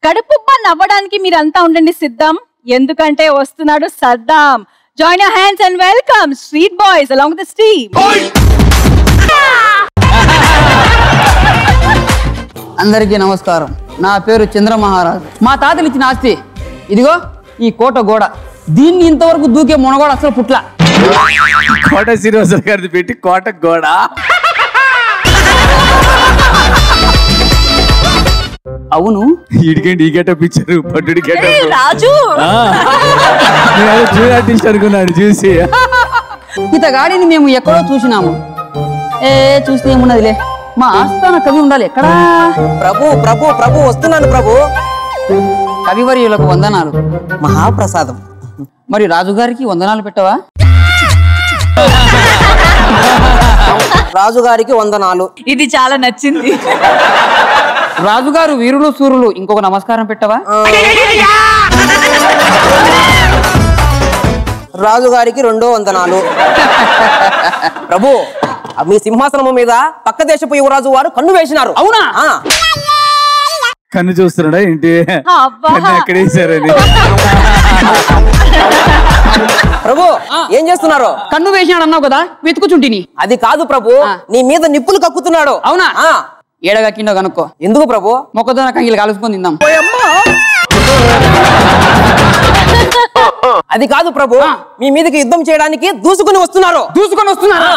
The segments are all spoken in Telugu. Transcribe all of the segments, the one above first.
కడుపుబ్బ నవ్వడానికి మీరంతా ఉండండి సిద్ధం ఎందుకంటే వస్తున్నాడు Saddam join your hands and welcome street boys along the steam అందరికీ నమస్కారం నా పేరు చంద్ర మహారాజు మా తాతలు ఇచ్చిన ఆస్తి ఇదిగో ఈ కోట గోడ దీన్ని ఇంతవరకు దూకే మునగోడ అసలు పుట్ల కోట శ్రీనివాస గారిది పెట్టి కోట గోడ అవును ఇడికేంటి ఈ గెటప్ ఇచ్చారు పట్టుడి గెటప్ రాజు చూడ ఆర్టిస్ట్ అనుకున్నాడు చూసి ఇతగాడిని మేము ఎక్కడో చూసినాము ఏ చూస్తే ఏమున్నదిలే మా ఆస్థాన కవి ఉండాలి ఎక్కడా ప్రభు ప్రభు ప్రభు వస్తున్నాను ప్రభు కవివర్యులకు వందనాలు మహాప్రసాదం మరి రాజుగారికి వందనాలు పెట్టవా రాజుగారికి వందనాలు ఇది చాలా నచ్చింది రాజుగారు వీరులు సూరులు ఇంకొక నమస్కారం పెట్టవా రాజుగారికి రెండో వందనాలు ప్రభు మీ సింహాసనము మీద పక్క దేశపు యువరాజు వారు కన్ను వేసినారు అవునా? ఆ, కన్ను చూస్తున్నాడా ఏంటి అబ్బా. కన్ను ఎక్కడ వేసారని ప్రభు ఏం చేస్తున్నారు కన్ను వేసినాడు అన్నావు కదా వెతుకుచుంటిని అది కాదు ప్రభు ఆ. నీ మీద నిప్పులు కక్కుతున్నాడు అవునా ఆ, ఏడగా కిందో కనుక్కో ఎందుకు ప్రభు మొక్కజొన్న కంగిలు కలుసుకొని తిందాం అది కాదు ప్రభు ఆ. మీ మీదకి యుద్ధం చేయడానికి దూసుకుని వస్తున్నారు దూసుకొని వస్తున్నారా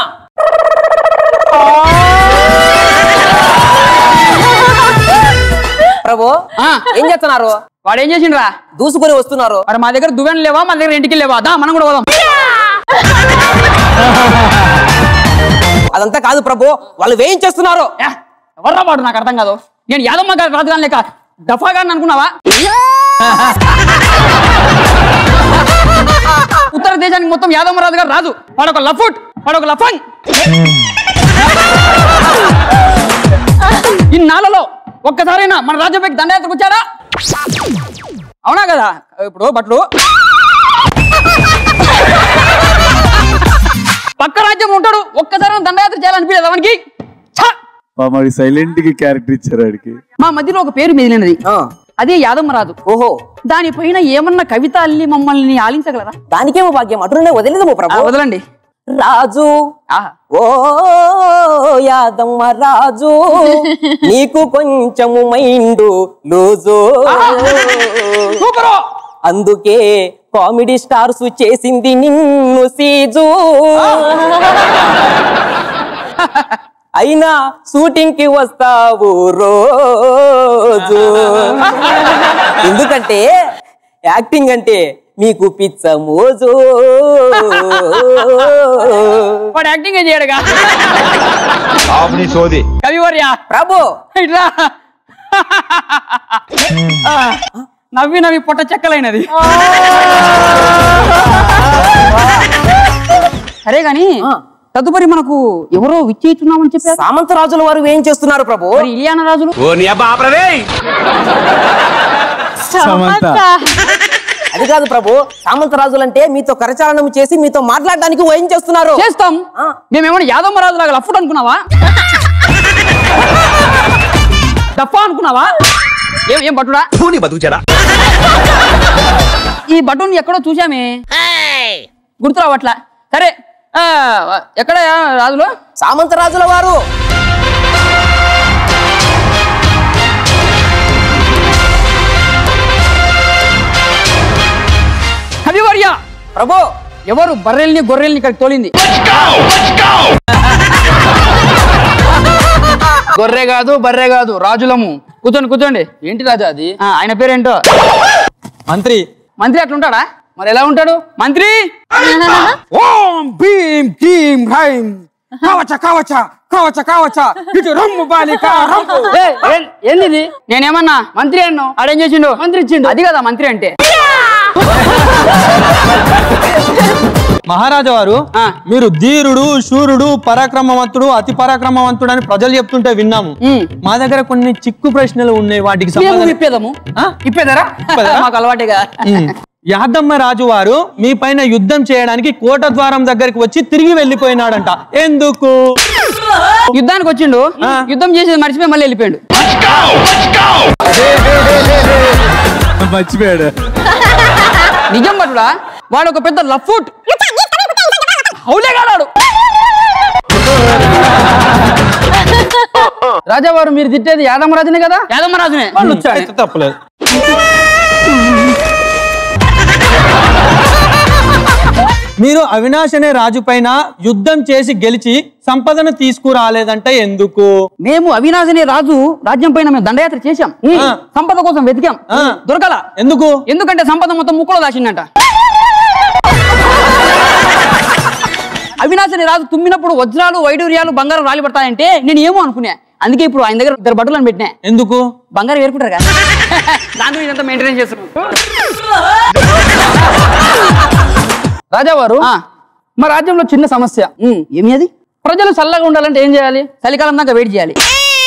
ప్రభు ఆ. ఏం చేస్తున్నారు వాడు ఏం చేసిండ్రా దూసుకుని వస్తున్నారు మరి మా దగ్గర దువ్వెన లేవా మా దగ్గర ఇంటికి లేవా దా మనం కూడా పోదాం అదంతా కాదు ప్రభు వాళ్ళు వేయించేస్తున్నారు యా, ఎవర్రా వాడు నాకు అర్థం కాదు నేను యాదమ్మ గారు రాజుగాని లేక దఫా గారిని అనుకున్నావా ఉత్తర దేశానికి మొత్తం యాదమ్మ రాజు గారు రాజు వాడొక లఫుట్ వాడొక లఫంగ్ ఇన్నాళ్ళలో ఒక్కసారైనా మన రాజ్యంపైకి దండయాత్రకు వచ్చాడా అవునా కదా ఇప్పుడు బట్లు పక్క రాజ్యం ఉంటాడు ఒక్కసారి దండయాత్ర చేయాలనిపించదు అవనికి ఛ! మాకు సైలెంట్ కి క్యారెక్టర్ ఇచ్చారు ఆడికి మా మధ్యలో ఒక పేరు మెదిలినది ఆ. అదే యాదమ్మరాజు ఓహో దానిపైన ఏమన్నా కవిత అల్లి మమ్మల్ని ఆలించగలరా దానికేమో భాగ్యం అటునే వదిలేదము ఆ, ప్రభు వదలండి రాజు ఆహా. ఓ యాదమ్మ రాజు నీకు కొంచెము మైండు లూజు సూపరు అందుకే కామెడీ స్టార్స్ చేసింది నిన్ను సీజు అయినా షూటింగ్ కి వస్తావు రోజు ఎందుకంటే యాక్టింగ్ అంటే మీకు పిచ్చ మోజు వాడు యాక్టింగ్ ఏం చేయడుగా ఆపని సోది కవివర్య ప్రభు ఇట్లా ఆ, నవ్వి నవ్వి పొట్ట చెక్కలైనది సరే గాని తదుపరి మనకు ఎవరో విచ్చేస్తున్నామని చెప్పారు సామంతరాజుల వారు ఏం చేస్తున్నారు ప్రభు మరి ఇలియానా రాజులు ఓ నీ అబ్బా ఆపరదే సమంత. అది కాదు ప్రభు సామంతరాజులు అంటే మీతో కరచాలనం చేసి మీతో మాట్లాడడానికి ఏం చేస్తున్నారు చేస్తాం ఆ. మేమేమన్నా యాదమ్మ రాజు లాగా లఫ్ట్ అనుకున్నావా డఫా అనుకున్నావా ఏం ఏం బట్టుడా నీ బతుకుచారా ఈ బటన్ ఎక్కడో చూసామే గుర్తురావట్లా సరే ఆ, ఎక్కడ రాజులు సామంతరాజుల వారు కవివర్య ప్రభు ఎవరు బర్రెల్ని గొర్రెల్ని ఇక్కడికి తోలింది గొర్రె కాదు బర్రె కాదు రాజులము కూర్చోండి కూర్చోండి ఏంటి రాజా అది ఆ, ఆయన పేరేంటో మంత్రి మంత్రి అట్లుంటాడా మరి ఎలా ఉంటాడు మంత్రి ఓం భీం టీం హైం కావచ్చ కావచ్చ కావచ్చ కావచ్చ ఇటు రమ్ము బాలిక రమ్ము ఏయ్, ఏం- ఏందిది నేనేమన్నా మంత్రి అన్ను ఆడేం చేసిండు మంత్రి ఇచ్చిండు అది కదా మంత్రి అంటే మహారాజా వారు ఆ. మీరు ధీరుడు శూరుడు పరాక్రమవంతుడు అతి పరాక్రమవంతుడు అని ప్రజలు చెప్తుంటే విన్నాము ఉమ్. మా దగ్గర కొన్ని చిక్కు ప్రశ్నలు ఉన్నాయి వాటికి మేము సమాధానం ఇప్పేదాము ఆ? ఇప్పేదారా ఇప్పేదారా? మాకు అలవాటేగా ఉమ్. యాదమ్మ రాజు వారు మీ పైన యుద్ధం చేయడానికి కోట ద్వారం దగ్గరికి వచ్చి తిరిగి వెళ్ళిపోయినాడంట ఎందుకు యుద్ధానికి వచ్చిండు ఆ. యుద్ధం చేసేది మర్చిపోయి మళ్ళీ వెళ్ళిపోయాడు మర్చిపోయాడు నిజం పట్టుడా వాడు ఒక పెద్ద లఫ్ఫుట్ హౌలేగాడాడు రాజావారు మీరు తిట్టేది యాదమరాజునే కదా యాదమరాజునే వాళ్ళు వచ్చాడు తప్పలేదు మీరు అవినాష్ అనే రాజు పైన యుద్ధం చేసి గెలిచి సంపదను తీసుకురాలేదంటే ఎందుకు మేము అవినాశ్ అనే రాజు రాజ్యం పైన మేము దండయాత్ర చేశాం ఆ. సంపద కోసం వెతికాం ఆ. దొరకల ఎందుకు ఎందుకంటే సంపద మొత్తం ముక్కులో దాచిందంట అవినాశ్ అనే రాజు తుమ్మినప్పుడు వజ్రాలు వైడూర్యాలు బంగారం రాలి పడతాయంటే నేను ఏమో అనుకున్నా అందుకే ఇప్పుడు ఆయన దగ్గర ఇద్దరు బట్టలను పెట్టినా ఎందుకు బంగారం ఏరుకుంటారు కదా దాంతో ఇదంతా మెయింటైన్ చేస్తున్నాం రాజావారు మా రాజ్యంలో చిన్న సమస్య ఏమి అది ప్రజలు చల్లగా ఉండాలంటే ఏం చేయాలి చలికాలం దాకా వెయిట్ చేయాలి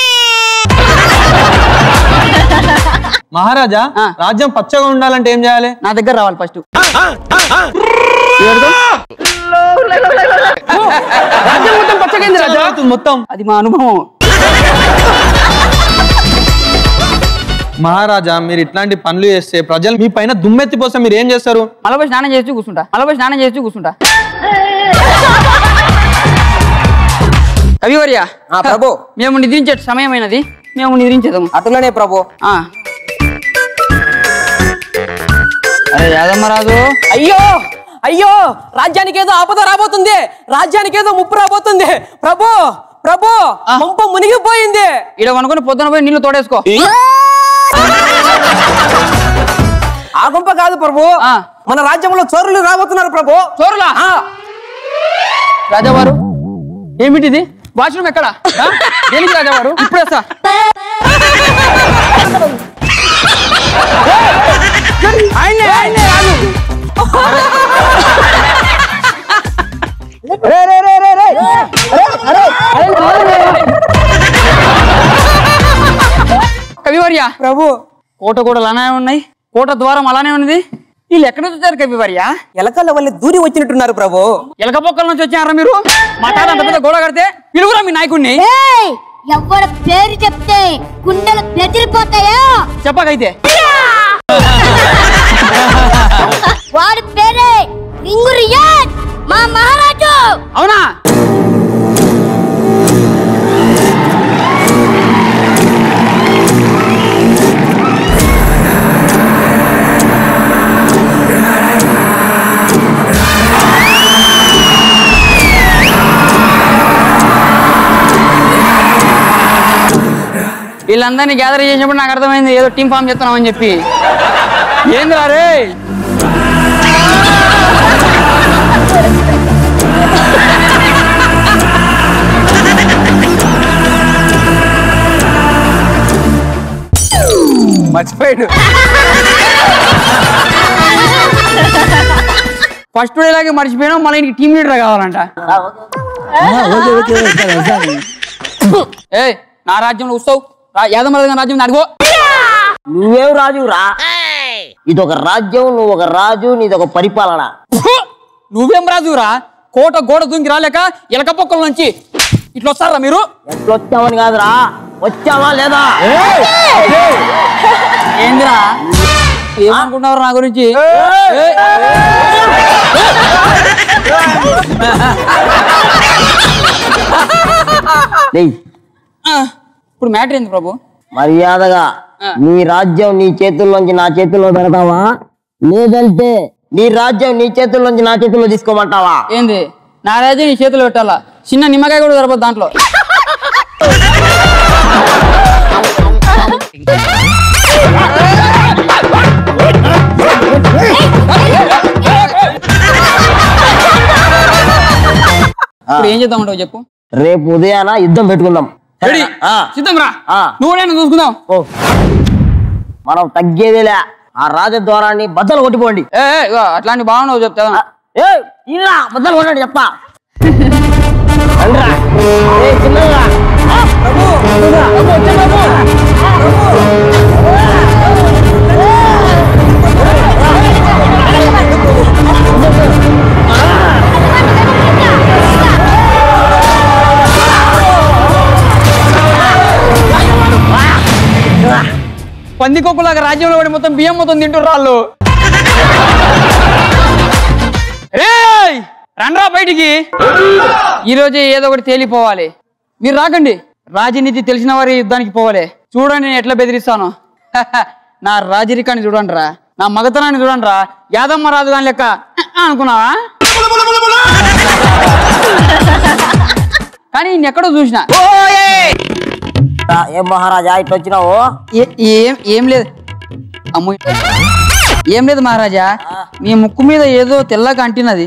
మహారాజా ఆ. రాజ్యం పచ్చగా ఉండాలంటే ఏం చేయాలి నా దగ్గర రావాలి ఫస్ట్ రాజ్యం మొత్తం పచ్చగైంది రాజా మొత్తం అది మా అనుభవం మహారాజా మీరు ఇట్లాంటి పనులు చేస్తే ప్రజలు మీ పైన దుమ్మెత్తిపోస్తే మీరు ఏం చేస్తారు మలబై స్నానం చేస్తూ కూర్చుంటా మలబై స్నానం చేస్తూ కూర్చుంటా కవివర్య ఆ, ప్రభు. మేము నిద్రించే సమయమైనది మేము నిద్రించేదాము అటులనే ప్రభు ఆ. అరే యాదమ్మరాజు అయ్యో అయ్యో రాజ్యానికి ఏదో ఆపద రాబోతుంది రాజ్యానికి ఏదో ముప్పు రాబోతుంది ప్రభు ప్రభు పంప మునిగిపోయింది ఇడ అనుకుని పొద్దున పోయి నీళ్లు తోడేసుకో ఆ గుంప కాదు ప్రభు ఆ. మన రాజ్యంలో చోరులు రాబోతున్నారు ప్రభు చోరులా ఆ, రాజావారు ఏమిటిది వాష్రూమ్ ఎక్కడ ఆ? దేనికి రాజావారు ఇప్పుడే వస్తా ఆయన్నే, ఆయన్నే, రాజు. కవివర్య ప్రభు కోట కూడా అలానే ఉన్నాయి కోట ద్వారం అలానే ఉన్నది వీళ్ళు ఎక్కడ చూసారు కవివర్య ఎలకల వల్ల దూరి వచ్చినట్టున్నారు ప్రభు ఎలక పొక్కల నుంచి వచ్చారా మీరు మా తాత అంత పెద్ద గోడ కడితే పిలుగురా మీ నాయకుడిని ఏయ్ ఎవడ పేరు చెప్తే గుండెలు బెదిరిపోతాయో చెప్పకైతే వాడి పేరే రింగు రియాజ్ మా మహారాజు అవునా వీళ్ళందరినీ గ్యాదర్ చేసినప్పుడు నాకు అర్థమైంది ఏదో టీం ఫామ్ చేస్తున్నామని చెప్పి ఏందిరా రే మర్చిపోయాడు ఫస్ట్ డే లాగే మర్చిపోయినాం మళ్ళీ ఇంటికి టీమ్ లీడర్ కావాలంట ఏ నా రాజ్యంలో వస్తావు యాదమరాజు రాజ్యం అడుగు నువ్వేం రాజు రా ఇదొక రాజ్యం నువ్వు ఒక రాజు నీదొక పరిపాలన నువ్వేం రాజురా కోట గోడ దుంకి రాలేక ఎలక పొక్కల నుంచి ఇట్లా వస్తారా మీరు ఎట్లా వచ్చావని కాదురా వచ్చావా లేదా ఏందిరా ఏమనుకుంటున్నారు నా గురించి ఏయ్. డేయ్, ఆ, ఇప్పుడు మ్యాటర్ ఏంది ప్రభు మర్యాదగా ఆ. నీ రాజ్యం నీ చేతుల్లోంచి నా చేతుల్లో పెడతావా లేదంటే నీ రాజ్యం నీ చేతుల్లోంచి నా చేతుల్లో తీసుకోమంటావా ఏంది నా రాజ్యం నీ చేతులు పెట్టాలా చిన్న నిమ్మకాయ కూడా దొరకదు దాంట్లో ఇప్పుడు ఏం చేద్దామంటావు చెప్పు రేపు ఉదయాన యుద్ధం పెట్టుకుందాం రెడీ ఆ. సిద్ధం రా ఆ. నువ్వు నేను చూసుకుందాం ఓ మనం తగ్గేదేలే ఆ రాజద్వారాన్ని బద్దలు కొట్టిపోండి ఏ ఏ, ఇగో అట్లాంటి బాగున్నావు చెప్తా ఏ ఇలా బద్దలు కొట్టండి చెప్తా రండిరా. ఏ, చిన్నగా. పందికొక్కులాగా రాజ్యంలో పడి మొత్తం బియ్యం మొత్తం తింటారు రాళ్ళు రేయ్ రండ్రా బయటికి ఈరోజు ఏదో ఒకటి తేలిపోవాలి మీరు రాకండి రాజనీతి తెలిసిన వారి యుద్ధానికి పోవాలి చూడండి నేను ఎట్లా బెదిరిస్తాను నా రాజరికాన్ని చూడండి రా నా మగతనాన్ని చూడండి రా యాదమ్మ రాజు దాని లెక్క అనుకున్నావా కానీ నేను ఎక్కడో చూసిన ఏం మహారాజా ఇట్లా వచ్చినావు ఏ- ఏం ఏం లేదు అమ్ము ఏం లేదు మహారాజా మీ ముక్కు మీద ఏదో తెల్లగా అంటినది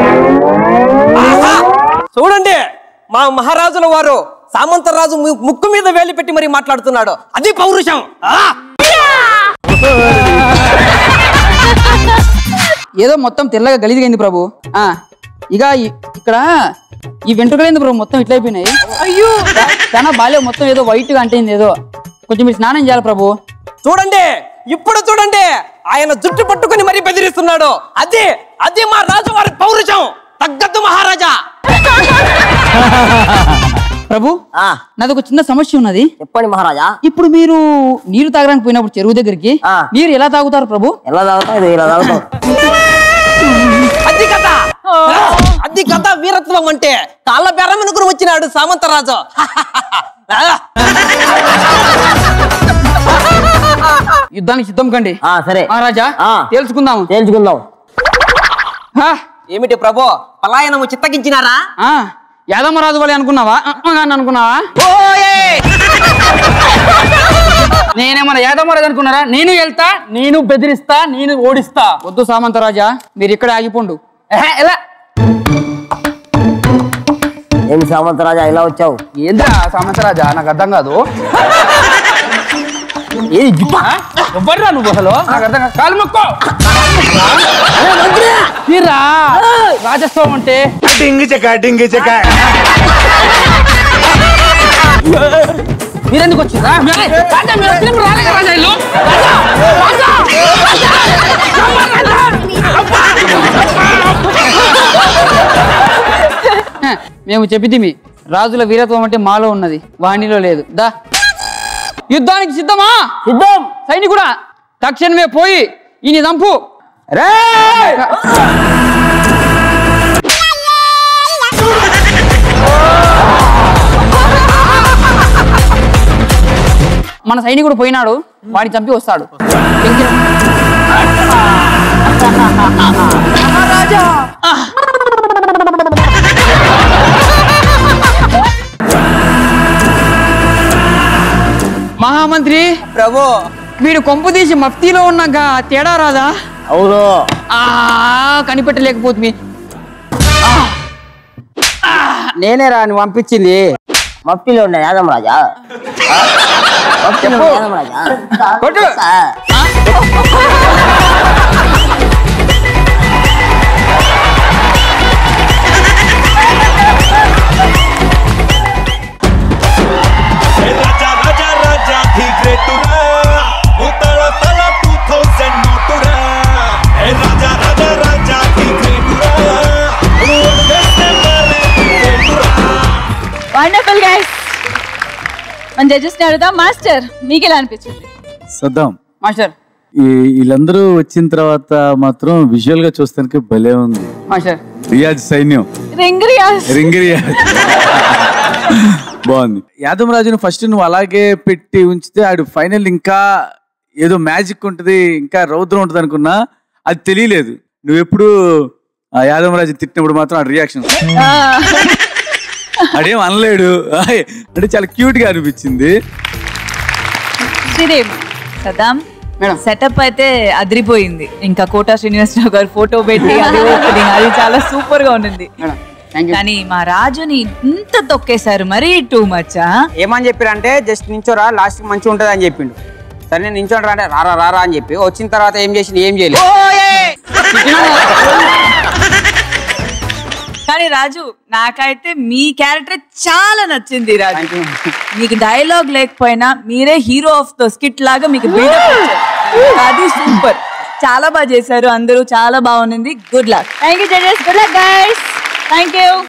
చూడండి మా మహారాజుల వారు సామంతరాజు ము- ముక్కు మీద వేలి పెట్టి మరి మాట్లాడుతున్నాడు అది పౌరుషం ఆ! ఏదో మొత్తం తెల్లగా గలీదిగైంది ప్రభు ఆ ఇక ఈ- ఇక్కడ ఈ వెంట్రుకలైంది ప్రభు మొత్తం ఇట్లా అయిపోయినాయి అయ్యో చాలా బాగాలేవు మొత్తం ఏదో వైట్ గా అంటేంది ఏదో కొంచెం మీరు స్నానం చేయాలి ప్రభు చూడండి ఇప్పుడు చూడండి ఆయన జుట్టు పట్టుకుని మరీ బెదిరిస్తున్నాడు అది అది మా రాజు వారి పౌరుషం తగ్గద్దు మహారాజా ప్రభు ఆ, నాది ఒక చిన్న సమస్య ఉన్నది చెప్పండి మహారాజా ఇప్పుడు మీరు నీరు తాగడానికి పోయినప్పుడు చెరువు దగ్గరికి ఆ. నీరు ఎలా తాగుతారు ప్రభు ఎలా తాగుతావు ఇది ఇలా తాగుతావు అది కథ అది కథ వీరత్వం అంటే కాళ్ళ బెర్రమనుకుని వచ్చినాడు సామంతరాజు యుద్ధానికి సిద్ధం కండి ఆ, సరే మహారాజా ఆ. తెలుసుకుందాము తేల్చుకుందాం హా, ఏమిటి ప్రభు పలాయనము చిత్తగించినారా ఆ, యాదమ్మరాజు వాళ్ళే అనుకున్నావా ఆ, ఆ, అని అనుకున్నావా నేనేమన్నా యాదమ్మరాజు అనుకున్నారా నేను వెళ్తా నేను బెదిరిస్తా నేను ఓడిస్తా వద్దు సామంతరాజా మీరు ఇక్కడ ఆగిపోండు ఎహె, ఎలా ఏమి సామంతరాజా ఇలా వచ్చావు ఏంద్రా సామంతరాజా నాకు అర్థం కాదు ఏది జిప్ప ఎవర్రా నువ్వు అసలు నాకు అర్థం కాదు కాలు మొక్కో తీరా రాజస్వం అంటే డింగి చెక్క డింగి చెక్క మీరెందుకు వచ్చిందా రాజా మీరు వచ్చినప్పుడు రాలేగా రాజా ఇల్లు రాజా! రాజా! హ, మేము చెప్పితిమి రాజుల వీరత్వం అంటే మాలో ఉన్నది వాణిలో లేదు దా యుద్ధానికి సిద్ధమా సిద్ధం సైనికుడా తక్షణమే పోయి ఈయన దంపు రే మన సైనికుడు పోయినాడు వాడిని చంపి వస్తాడు మహామంత్రి ప్రభు వీడు కొంపు తీసి మఫ్తీలో ఉన్నాక తేడా రాదా అవును ఆ కనిపెట్టలేకపోతుంది నేనే రా నువ్వు పంపించింది మఫ్టీలో ఉండే యాదం రాజా మఫ్టీలో ఉండే యాదం రాజా కొట్టు ఆ, రాజా రాజా రాజా ది గ్రేటురా ఉత్తర తల 2000 నోటురా ఏ రాజా రాజా రాజా ది గ్రేటురా ఓడేస్తే మరే గ్రేటురా వండర్ఫుల్ గైస్ మన జడ్జెస్ ని అడుగుదాం మాస్టర్ మీకు ఎలా అనిపించింది సద్దాం మాస్టర్ ఈ వీళ్ళందరూ వచ్చిన తర్వాత మాత్రం విజువల్ గా చూస్తానికి భలే ఉంది మాస్టర్ రియాజ్ సైన్యం రింగ్ రియాజ్ రింగ్ రియాజ్ బాగుంది యాదవ్ రాజుని ఫస్ట్ నువ్వు అలాగే పెట్టి ఉంచితే ఆడు ఫైనల్ ఇంకా ఏదో మ్యాజిక్ ఉంటుంది ఇంకా రౌద్రం ఉంటుంది అనుకున్నా అది తెలియలేదు నువ్వు ఎప్పుడు ఆ యాదవ్ రాజు తిట్టినప్పుడు మాత్రం ఆ రియాక్షన్ అడేం అనలేడు ఆయ్, అంటే చాలా క్యూట్ గా అనిపించింది శ్రీదేవ్ సదాం మేడం. సెటప్ అయితే అదిరిపోయింది ఇంకా కోటా శ్రీనివాసరావు గారు ఫోటో పెట్టి అది opening, అది చాలా సూపర్ గా ఉండింది మేడం థ్యాంక్ యూ కానీ మా రాజుని ఇంత తొక్కేశారు మరీ టూ మచ్చా ఏమని చెప్పారంటే జస్ట్ నించోరా లాస్ట్ మంచిగా ఉంటుంది అని చెప్పిండు సరే నేను నించోని రా అంటే రారా రారా అని చెప్పి వచ్చిన తర్వాత ఏం చేసింది ఏం చేయలేదు కానీ రాజు నాకైతే మీ క్యారెక్టర్ చాలా నచ్చింది రాజు మీకు డైలాగ్ లేకపోయినా మీరే హీరో ఆఫ్ ద స్కిట్ లాగా మీకు build-up ఇచ్చారు. అది సూపర్ చాలా బాగా చేశారు అందరూ చాలా బాగుంది good luck thank you judges good luck guys thank you